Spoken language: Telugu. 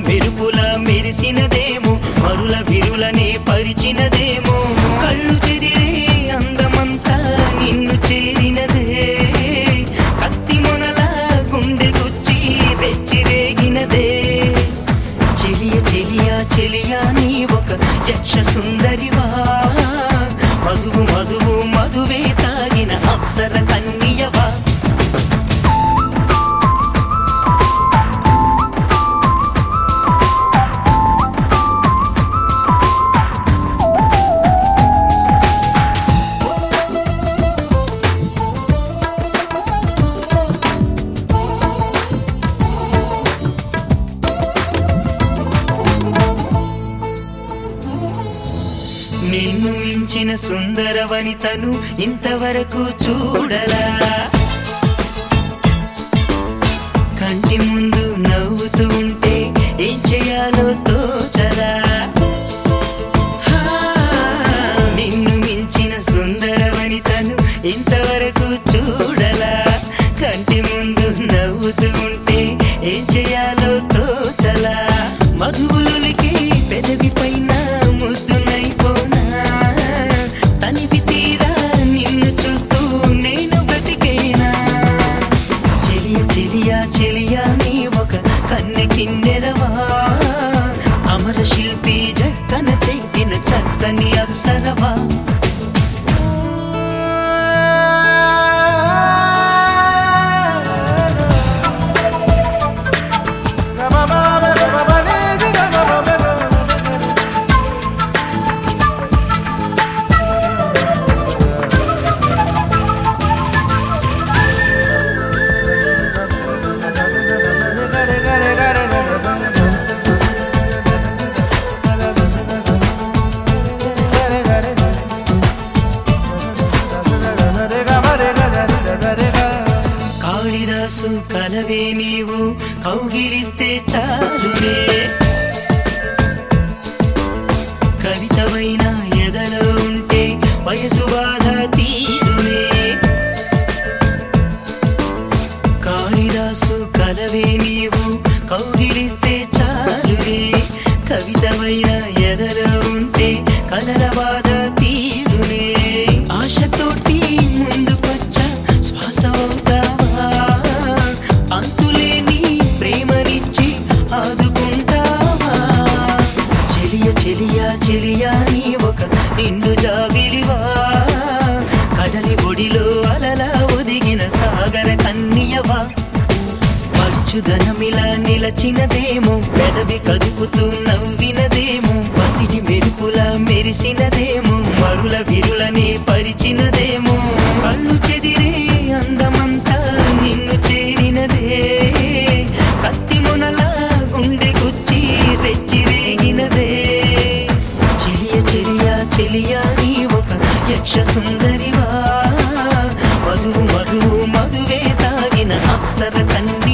మెరుపుల మెరిసినదేమో మరుల విరులనే పరిచినదేమో కళ్ళు చెదిరే అందమంతా నిన్ను చేరినదే కత్తి మొనల గుండె గుచ్చి రెచ్చిరేగినదే చెలియ చెలియ చెలియ నీ ఒక యక్ష సుందరివా మధువు మధువు మధువే తాగిన అప్సర కన్యవా నిన్ను మించిన సుందర వనితను ఇంతవరకు చూడలా కంటి ముందు నవ్వుతూ ఉంటే ఏం చేయాలో తోచలా హా, నిన్ను మించిన సుందర వనితను ఇంతవరకు చూడలా కంటి ముందు నవ్వుతూ ఉంటే ఏం చేయాలో తోచలా మధువులకి పెదవి పైన ముద్దునైపోనా తనివి తీరా నిన్ను చూస్తూ నేను బ్రతికేనా చెలియ చెలియ చెలియ నీ ఒక కన్నె కిన్నెరవా అమర శిల్పి జక్కన చెక్కిన చక్కని అప్సరవా కాళిదాసు కలవే నీవు కౌగిలిస్తే చాలునే కవితమైన ఎదలో ఉంటే వయసు బాధ తీరునే కాళిదాసు కలవే నీవు కౌగిలిస్తే చాలునే కవితమైన ఎదలో ఉంటే కలల బాధ తీరునే ఆశతోటి ముందుకొచ్చ శ్వాస అవుతావా అంతులేని ప్రేమనిచ్చి ఆదుకుంటావా చెలియ చెలియ చెలియ నీ ఒక నిండు జాబిలివా కడలి ఒడిలో అలలా ఒదిగిన సాగర కన్యవా పరుచుదనమిలా నిలచినదేమో పెదవి కదుపుతూ నవ్వినదేమో పసిడి మెరుపులా మెరిసినదేమో మరుల విరులనే పరిచినదేమో కళ్ళు చెదిరే అందమంతా నిన్ను చేరినదే కత్తి మొనలా గుండె గుచ్చి రెచ్చిరేగినదే చెలియ చెలియ చెలియ నీ ఒక యక్ష సుందరివా మధువు మధువు మధువే తాగిన అప్సర కన్య